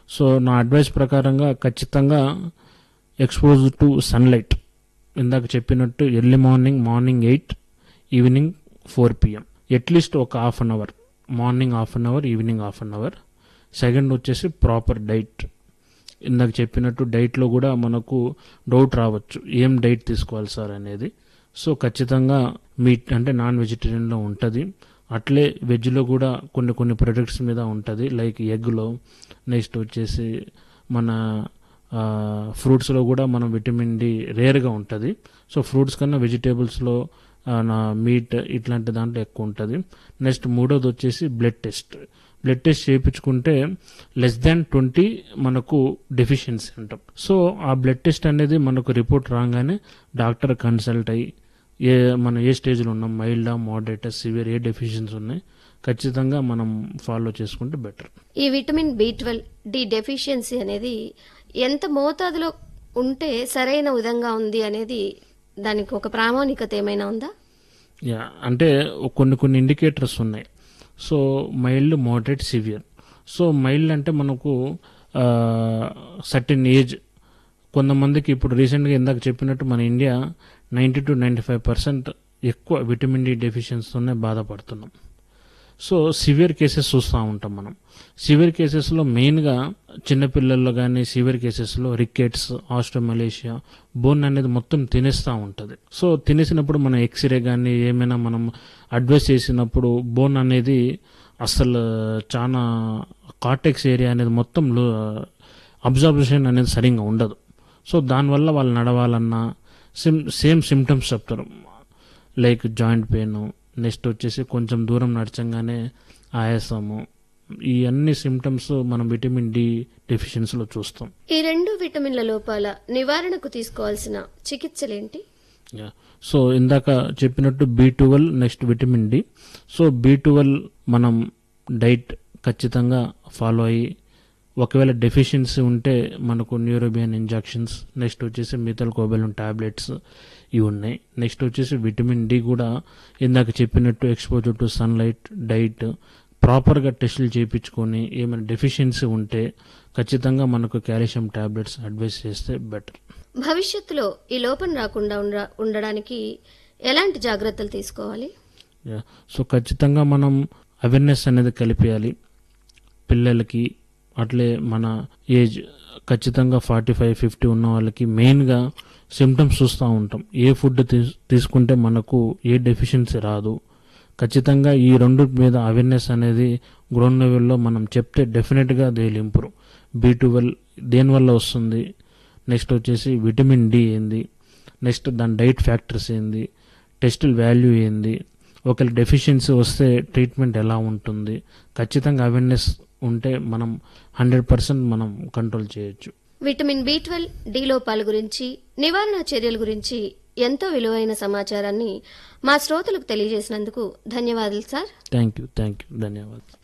So నా advice ప్రకారంగా ఖచ్చితంగా ఎక్స్పోజ్ టు సన్లైట్ ఇందాక చెప్పినట్టు early morning morning eight evening four PM at least ఒక half an hour morning half an hour evening half an hour second వచ్చేసి proper diet ఇందాక చెప్పినట్టు డైట్లో కూడా మనకు డౌట్ రావచ్చు ఏం డైట్ తీసుకోవాలి సార్ అనేది సో ఖచ్చితంగా మీట్ అంటే నాన్ వెజిటేరియన్లో ఉంటుంది అట్లే వెజ్లో కూడా కొన్ని కొన్ని ప్రొడక్ట్స్ మీద ఉంటుంది లైక్ ఎగ్లో నెక్స్ట్ వచ్చేసి మన ఫ్రూట్స్లో కూడా మనం విటమిన్ డి రేర్గా ఉంటుంది సో ఫ్రూట్స్ కన్నా వెజిటేబుల్స్లో నా మీట్ ఇట్లాంటి దాంట్లో ఎక్కువ ఉంటుంది నెక్స్ట్ మూడోది వచ్చేసి బ్లడ్ టెస్ట్ బ్లడ్ టెస్ట్ చేయించుకుంటే లెస్ దాన్ ట్వంటీ మనకు డెఫిషియన్సీ అంటాం సో ఆ బ్లడ్ టెస్ట్ అనేది మనకు రిపోర్ట్ రాగానే డాక్టర్ కన్సల్ట్ అయ్యి ఏ మనం ఏ స్టేజ్లో ఉన్నాం మైల్డా మోడరేట్ సివియర్ ఏ డెఫిషియన్సీ ఉన్నాయి ఖచ్చితంగా మనం ఫాలో చేసుకుంటే బెటర్ ఈ vitamin B twelve D deficiency అనేది ఎంత మోతాదులో ఉంటే సరైన విధంగా ఉంది అనేది దానికి ఒక ప్రామాణికత ఏమైనా ఉందా యా అంటే కొన్ని కొన్ని ఇండికేటర్స్ ఉన్నాయి so mild moderate severe so mild అంటే మనకు సర్టెన్ ఏజ్ కొంతమందికి ఇప్పుడు రీసెంట్గా ఇందాక చెప్పినట్టు మన India ninety two ninety five percent ఎక్కువ విటమిన్ డి డెఫిషియన్సీతోనే బాధపడుతున్నాం సో సివియర్ కేసెస్ చూస్తూ ఉంటాం మనం సివియర్ కేసెస్లో మెయిన్గా చిన్నపిల్లల్లో కానీ సివియర్ కేసెస్లో రికెట్స్ ఆస్ట్రోమలేషియా బోన్ అనేది మొత్తం తినేస్తూ ఉంటుంది సో తినేసినప్పుడు మనం ఎక్స్రే కానీ ఏమైనా మనం అడ్వైస్ చేసినప్పుడు బోన్ అనేది అసలు చాలా కార్టెక్స్ ఏరియా అనేది మొత్తం అబ్జర్వేషన్ అనేది సరిగ్గా ఉండదు సో దానివల్ల వాళ్ళు నడవాలన్నా సిమ్ సేమ్ సిమ్టమ్స్ చెప్తారు లైక్ జాయింట్ పెయిన్ నెక్స్ట్ వచ్చేసి కొంచెం దూరం నడచంగానే ఆయాసము ఈ అన్ని సిమ్టమ్స్ మనం విటమిన్ డి డెఫిషియన్సీలో చూస్తాం ఈ రెండు విటమిన్ల లోపాల నివారణకు తీసుకోవాల్సిన చికిత్సలేంటి యా సో ఇందాక చెప్పినట్టు B twelve next vitamin D so B twelve మనం డైట్ ఖచ్చితంగా ఫాలో అయ్యి ఒకవేళ డెఫిషియన్సీ ఉంటే మనకు న్యూరోబియన్ ఇంజెక్షన్స్ నెక్స్ట్ వచ్చేసి మిథల్ కోబెలం టాబ్లెట్స్ ఇవి ఉన్నాయి నెక్స్ట్ వచ్చేసి విటమిన్ డి కూడా ఇందాక చెప్పినట్టు ఎక్స్పోజర్ టు సన్లైట్ డైట్ ప్రాపర్గా టెస్టులు చేయించుకొని ఏమైనా డెఫిషియన్సీ ఉంటే ఖచ్చితంగా మనకు కాల్షియం టాబ్లెట్స్ అడ్వైస్ చేస్తే బెటర్ భవిష్యత్తులో ఈ లోపం రాకుండా ఉండ- ఉండడానికి ఎలాంటి జాగ్రత్తలు తీసుకోవాలి యా. సో ఖచ్చితంగా మనం అవేర్నెస్ అనేది కలిపేయాలి పిల్లలకి అట్లే మన ఏజ్ ఖచ్చితంగా ఫార్టీ ఫైవ్ ఫిఫ్టీ ఉన్న వాళ్ళకి మెయిన్గా సిమ్టమ్స్ చూస్తూ ఉంటాం ఏ ఫుడ్ తీస్- తీసుకుంటే మనకు ఏ డెఫిషియన్సీ రాదు ఖచ్చితంగా ఈ రెండు మీద అవేర్నెస్ అనేది గ్రౌండ్ లెవెల్లో మనం చెప్తే డెఫినెట్గా they will improve B twelve దేనివల్ల వస్తుంది నెక్స్ట్ వచ్చేసి విటమిన్ డి ఏంది నెక్స్ట్ దాని డైట్ ఫ్యాక్టర్స్ ఏంది టెస్టుల వాల్యూ ఏంది ఒకవేళ డెఫిషియన్సీ వస్తే ట్రీట్మెంట్ ఎలా ఉంటుంది ఖచ్చితంగా అవేర్నెస్ ఉంటే మనం హండ్రెడ్ పర్సెంట్ మనం కంట్రోల్ చేయొచ్చు విటమిన్ బి ట్వెల్వ్ డి లోపాల గురించి నివారణ చర్యల గురించి ఎంతో విలువైన సమాచారాన్ని మా శ్రోతలకు తెలియజేసినందుకు ధన్యవాదాలు sir thank you thank you ధన్యవాదాలు